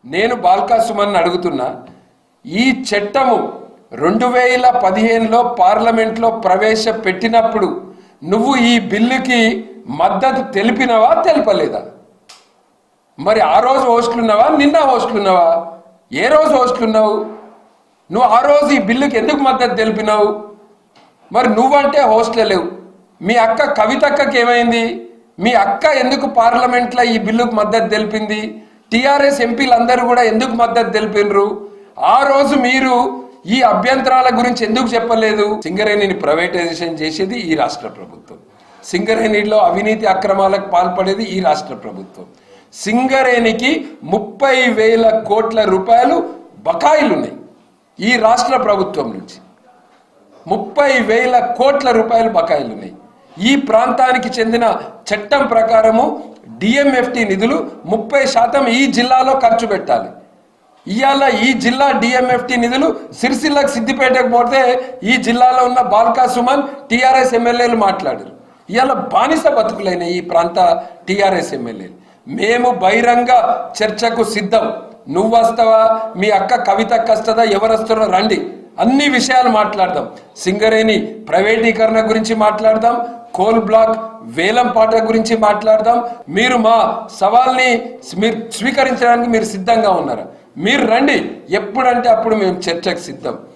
నేను బాల్కా సుమన్ అడుగుతున్నా ఈ చట్టము రెండు వేల పదిహేనులో పార్లమెంట్లో ప్రవేశపెట్టినప్పుడు నువ్వు ఈ బిల్లుకి మద్దతు తెలిపినవా తెలపలేదా మరి ఆ రోజు హోస్టులున్నావా నిన్న హోస్టులున్నావా ఏ రోజు హోస్టులున్నావు నువ్వు ఆ రోజు ఈ బిల్లుకి ఎందుకు మద్దతు తెలిపినావు మరి నువ్వంటే హోస్టల్ లేవు మీ అక్క కవితక్కకి ఏమైంది మీ అక్క ఎందుకు పార్లమెంట్లో ఈ బిల్లుకు మద్దతు తెలిపింది టిఆర్ఎస్ ఎంపీలందరూ కూడా ఎందుకు మద్దతు తెలిపినరు ఆ రోజు మీరు ఈ అభ్యంతరాల గురించి ఎందుకు చెప్పలేదు సింగరేణిని ప్రైవేటైజేషన్ చేసేది ఈ రాష్ట్ర ప్రభుత్వం సింగరేణిలో అవినీతి అక్రమాలకు పాల్పడేది ఈ రాష్ట్ర ప్రభుత్వం సింగరేణికి ముప్పై వేల కోట్ల రూపాయలు బకాయిలు ఉన్నాయి ఈ రాష్ట్ర ప్రభుత్వం నుంచి ముప్పై వేల కోట్ల రూపాయలు బకాయిలు ఉన్నాయి ఈ ప్రాంతానికి చెందిన చట్టం ప్రకారము డిఎంఎఫ్టి నిధులు ముప్పై శాతం ఈ జిల్లాలో ఖర్చు పెట్టాలి ఇవాళ ఈ జిల్లా డిఎంఎఫ్టి నిధులు సిరిసిల్లకు సిద్దిపేటకు పోతే ఈ జిల్లాలో ఉన్న బాల్కా సుమన్ టిఆర్ఎస్ ఎమ్మెల్యేలు మాట్లాడారు ఇవాళ బానిస బతుకులైన ఈ ప్రాంత టిఆర్ఎస్ ఎమ్మెల్యేలు మేము బహిరంగ చర్చకు సిద్ధం నువ్వు వస్తావా మీ అక్క కవితక్క వస్తుందా ఎవరు వస్తారో రండి అన్ని విషయాలు మాట్లాడదాం సింగరేణి ప్రైవేటీకరణ గురించి మాట్లాడదాం కోల్ బ్లాక్ వేలం పాట గురించి మాట్లాడదాం మీరు మా సవాల్ని మీరు స్వీకరించడానికి మీరు సిద్ధంగా ఉన్నారా మీరు రండి ఎప్పుడంటే అప్పుడు మేము చర్చకు సిద్ధం